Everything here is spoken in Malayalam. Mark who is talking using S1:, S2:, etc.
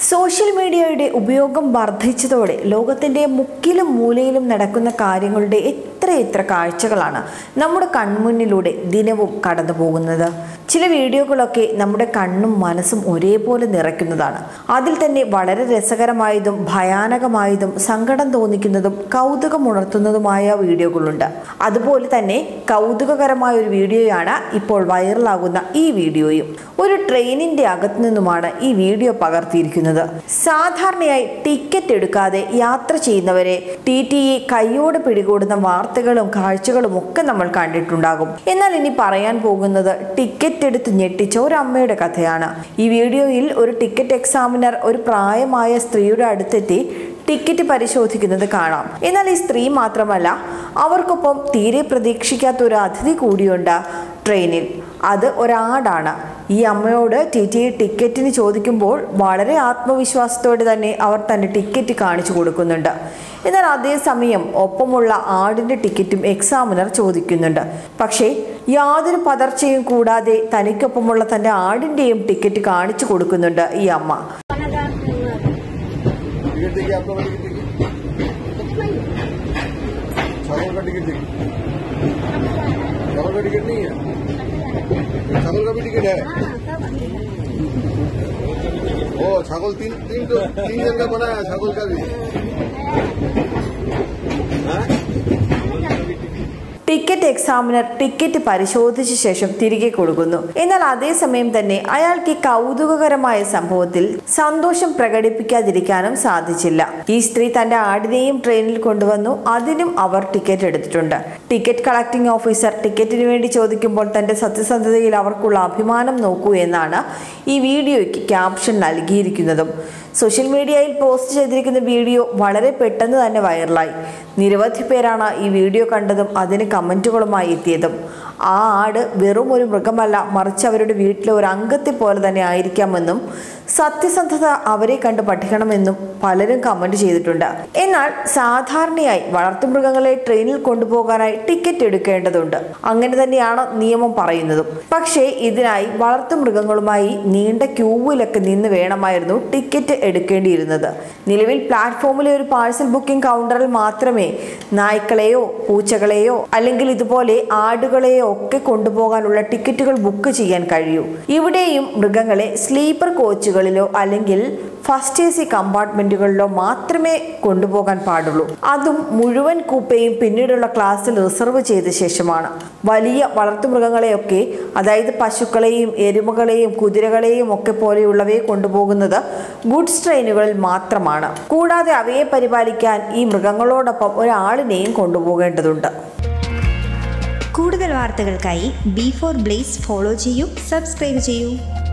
S1: സോഷ്യൽ മീഡിയയുടെ ഉപയോഗം വർദ്ധിച്ചതോടെ ലോകത്തിൻ്റെ മുക്കിലും മൂലയിലും നടക്കുന്ന കാര്യങ്ങളുടെ എത്ര എത്ര കാഴ്ചകളാണ് നമ്മുടെ കൺമുന്നിലൂടെ ദിനവും കടന്നു പോകുന്നത് ചില വീഡിയോകളൊക്കെ നമ്മുടെ കണ്ണും മനസ്സും ഒരേപോലെ നിറയ്ക്കുന്നതാണ് അതിൽ തന്നെ വളരെ രസകരമായതും ഭയാനകമായതും സങ്കടം തോന്നിക്കുന്നതും കൗതുകമുണർത്തുന്നതുമായ വീഡിയോകളുണ്ട് അതുപോലെ തന്നെ കൗതുകകരമായ ഒരു വീഡിയോയാണ് ഇപ്പോൾ വൈറലാകുന്ന ഈ വീഡിയോയും ഒരു ട്രെയിനിന്റെ അകത്തു നിന്നുമാണ് ഈ വീഡിയോ പകർത്തിയിരിക്കുന്നത് സാധാരണയായി ടിക്കറ്റ് എടുക്കാതെ യാത്ര ചെയ്യുന്നവരെ ടി ടി ഇ കൈയോടെ പിടികൂടുന്ന വാർത്തകളും കാഴ്ചകളും ഒക്കെ നമ്മൾ കണ്ടിട്ടുണ്ടാകും എന്നാൽ ഇനി പറയാൻ പോകുന്നത് ടിക്കറ്റ് എടുത്ത് ഞെട്ടിച്ച ഒരു അമ്മയുടെ കഥയാണ് ഈ വീഡിയോയിൽ ഒരു ടിക്കറ്റ് എക്സാമിനർ ഒരു പ്രായമായ സ്ത്രീയുടെ അടുത്തെത്തി ടിക്കറ്റ് പരിശോധിക്കുന്നത് കാണാം എന്നാൽ ഈ സ്ത്രീ മാത്രമല്ല അവർക്കൊപ്പം തീരെ പ്രതീക്ഷിക്കാത്ത ഒരു അതിഥി കൂടിയുണ്ട് ട്രെയിനിൽ അത് ഒരാടാണ് ഈ അമ്മയോട് ടി ടി ടിക്കറ്റിന് ചോദിക്കുമ്പോൾ വളരെ ആത്മവിശ്വാസത്തോടെ തന്നെ അവർ തന്റെ ടിക്കറ്റ് കാണിച്ചു കൊടുക്കുന്നുണ്ട് എന്നാൽ അതേസമയം ഒപ്പമുള്ള ആടിന്റെ ടിക്കറ്റും എക്സാമിനർ ചോദിക്കുന്നുണ്ട് പക്ഷേ യാതൊരു പതർച്ചയും കൂടാതെ തനിക്കൊപ്പമുള്ള തന്റെ ആടിന്റെയും ടിക്കറ്റ് കാണിച്ചു കൊടുക്കുന്നുണ്ട് ഈ അമ്മ
S2: टिकट देखिए आपका वाला टिकट देखिए छागल का टिकट देखिए छागल का टिकट नहीं है छागल का भी टिकट है ओ छागल तीन तीन तो तीन जन का बना है छागल का भी हाँ?
S1: ടിക്കറ്റ് എക്സാമിനർ ടിക്കറ്റ് പരിശോധിച്ച ശേഷം തിരികെ കൊടുക്കുന്നു എന്നാൽ അതേസമയം തന്നെ അയാൾക്ക് ഈ കൗതുകകരമായ സംഭവത്തിൽ സന്തോഷം പ്രകടിപ്പിക്കാതിരിക്കാനും സാധിച്ചില്ല ഈ സ്ത്രീ തന്റെ ആടിനെയും ട്രെയിനിൽ കൊണ്ടുവന്നു അതിനും അവർ ടിക്കറ്റ് എടുത്തിട്ടുണ്ട് ടിക്കറ്റ് കളക്ടിംഗ് ഓഫീസർ ടിക്കറ്റിന് വേണ്ടി ചോദിക്കുമ്പോൾ തന്റെ സത്യസന്ധതയിൽ അവർക്കുള്ള അഭിമാനം നോക്കൂ എന്നാണ് ഈ വീഡിയോയ്ക്ക് ക്യാപ്ഷൻ നൽകിയിരിക്കുന്നതും സോഷ്യൽ മീഡിയയിൽ പോസ്റ്റ് ചെയ്തിരിക്കുന്ന വീഡിയോ വളരെ പെട്ടെന്ന് തന്നെ വൈറലായി നിരവധി പേരാണ് ഈ വീഡിയോ കണ്ടതും അതിന് കമൻറ്റുകളുമായി എത്തിയതും ആ ആട് വെറും ഒരു മൃഗമല്ല മറിച്ച് അവരുടെ വീട്ടിലെ ഒരു അംഗത്തെ പോലെ തന്നെ ആയിരിക്കാമെന്നും സത്യസന്ധത അവരെ കണ്ട് പഠിക്കണമെന്നും പലരും കമന്റ് ചെയ്തിട്ടുണ്ട് എന്നാൽ സാധാരണയായി വളർത്തുമൃഗങ്ങളെ ട്രെയിനിൽ കൊണ്ടുപോകാനായി ടിക്കറ്റ് എടുക്കേണ്ടതുണ്ട് അങ്ങനെ തന്നെയാണ് നിയമം പറയുന്നതും പക്ഷേ ഇതിനായി വളർത്തുമൃഗങ്ങളുമായി നീണ്ട ക്യൂവിലൊക്കെ നിന്ന് വേണമായിരുന്നു ടിക്കറ്റ് എടുക്കേണ്ടിയിരുന്നത് നിലവിൽ പ്ലാറ്റ്ഫോമിലെ ഒരു പാഴ്സൽ ബുക്കിംഗ് കൗണ്ടറിൽ മാത്രമേ നായ്ക്കളെയോ പൂച്ചകളെയോ അല്ലെങ്കിൽ ഇതുപോലെ ആടുകളെയോ ഒക്കെ കൊണ്ടുപോകാനുള്ള ടിക്കറ്റുകൾ ബുക്ക് ചെയ്യാൻ കഴിയൂ ഇവിടെയും മൃഗങ്ങളെ സ്ലീപ്പർ കോച്ചുകളിലോ അല്ലെങ്കിൽ ഫസ്റ്റ് എ സി കമ്പാർട്ട്മെന്റുകളിലോ മാത്രമേ കൊണ്ടുപോകാൻ പാടുള്ളൂ അതും മുഴുവൻ കൂപ്പയും പിന്നീടുള്ള ക്ലാസ്സിൽ റിസർവ് ചെയ്ത ശേഷമാണ് വലിയ വളർത്തുമൃഗങ്ങളെയൊക്കെ അതായത് പശുക്കളെയും എരുമകളെയും കുതിരകളെയും ഒക്കെ പോലെയുള്ളവയെ കൊണ്ടുപോകുന്നത് ഗുഡ്സ് ട്രെയിനുകളിൽ മാത്രമാണ് കൂടാതെ അവയെ പരിപാലിക്കാൻ ഈ മൃഗങ്ങളോടൊപ്പം ഒരാളിനെയും കൊണ്ടുപോകേണ്ടതുണ്ട്
S3: കൂടുതൽ വാർത്തകൾക്കായി ബി ഫോർ ബ്ലേസ് ഫോളോ ചെയ്യൂ സബ്സ്ക്രൈബ് ചെയ്യൂ